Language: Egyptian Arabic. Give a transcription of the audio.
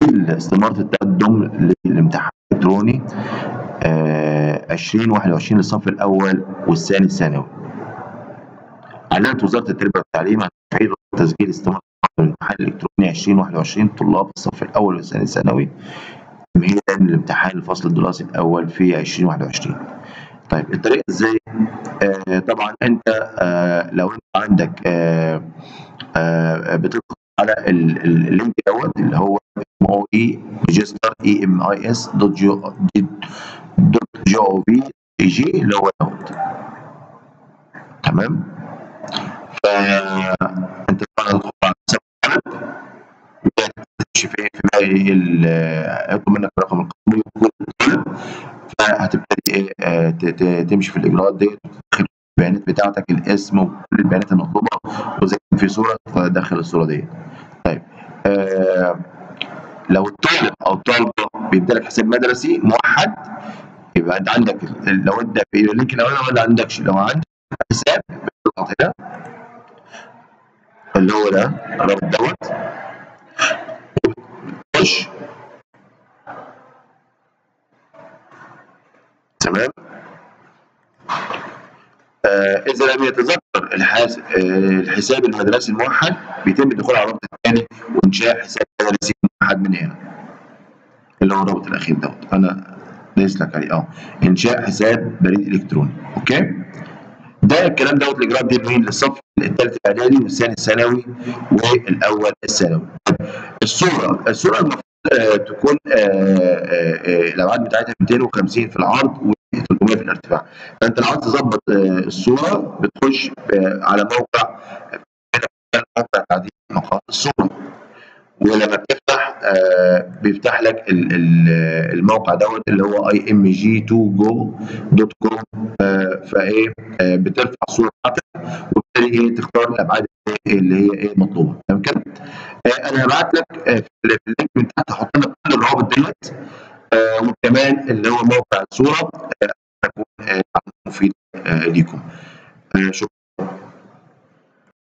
استمارة التقدم للامتحان الإلكتروني آه 2021 للصف الأول والثاني الثانوي. أعلنت وزارة التربية والتعليم عن تفعيل تسجيل استمارة الامتحان الإلكتروني 2021 طلاب الصف الأول والثاني الثانوي تمهيدا للامتحان الفصل الدراسي الأول في 2021. طيب الطريقة إزاي؟ آه طبعا أنت آه لو أنت عندك آه آه بتدخل على اللينك دوت اللي هو اسمه اي ريجستر اي ام اي اس دوت جو دوت جي او في اي جي اللي هو دوت تمام فانت طبعا هتدخل على حساب البلد وتمشي في في باقي يطلب منك الرقم القومي وكل الطلب فهتبتدي ايه تمشي في الاجراءات ديت البيانات بتاعتك الاسم وكل البيانات المطلوبه وزي في صوره فدخل الصوره ديت طيب آه لو الطالب او الطالبه بيدي لك حساب مدرسي موحد يبقى انت عندك لو انت في اللينك الاولاني ولا عندكش لو عندك حساب بتضغط هنا اللي هو ده الرابط دوت وتخش تمام آه إذا لم يتذكر الحاس... آه الحساب المدرسي الموحد بيتم الدخول على الرابط الثاني وإنشاء حساب مدرسي موحد من هنا اللي هو الرابط الأخير دوت أنا دايس لك عليه أه إنشاء حساب بريد إلكتروني أوكي ده الكلام دوت الإجراءات دي لمين؟ للصف الثالث الإعدادي والثاني الثانوي والأول الثانوي الصورة الصورة المفروض آه تكون الأبعاد بتاعتها 250 في العرض و 300 في الارتفاع فانت لو عايز تظبط الصوره بتخش على موقع موقع تعديل نقاط الصوره ولما بتفتح بيفتح لك الموقع دوت اللي هو اي ام جي 2 جو دوت كوم فايه بترفع الصوره بتاعتك وبالتالي ايه تختار الابعاد اللي هي ايه مطلوبه تمام كده انا هبعت لك في اللينك من تحت هحط لك كل الروابط ديت آه وكمان اللي هو موقع الصوره آه تكون آه مفيد ليكم شكرا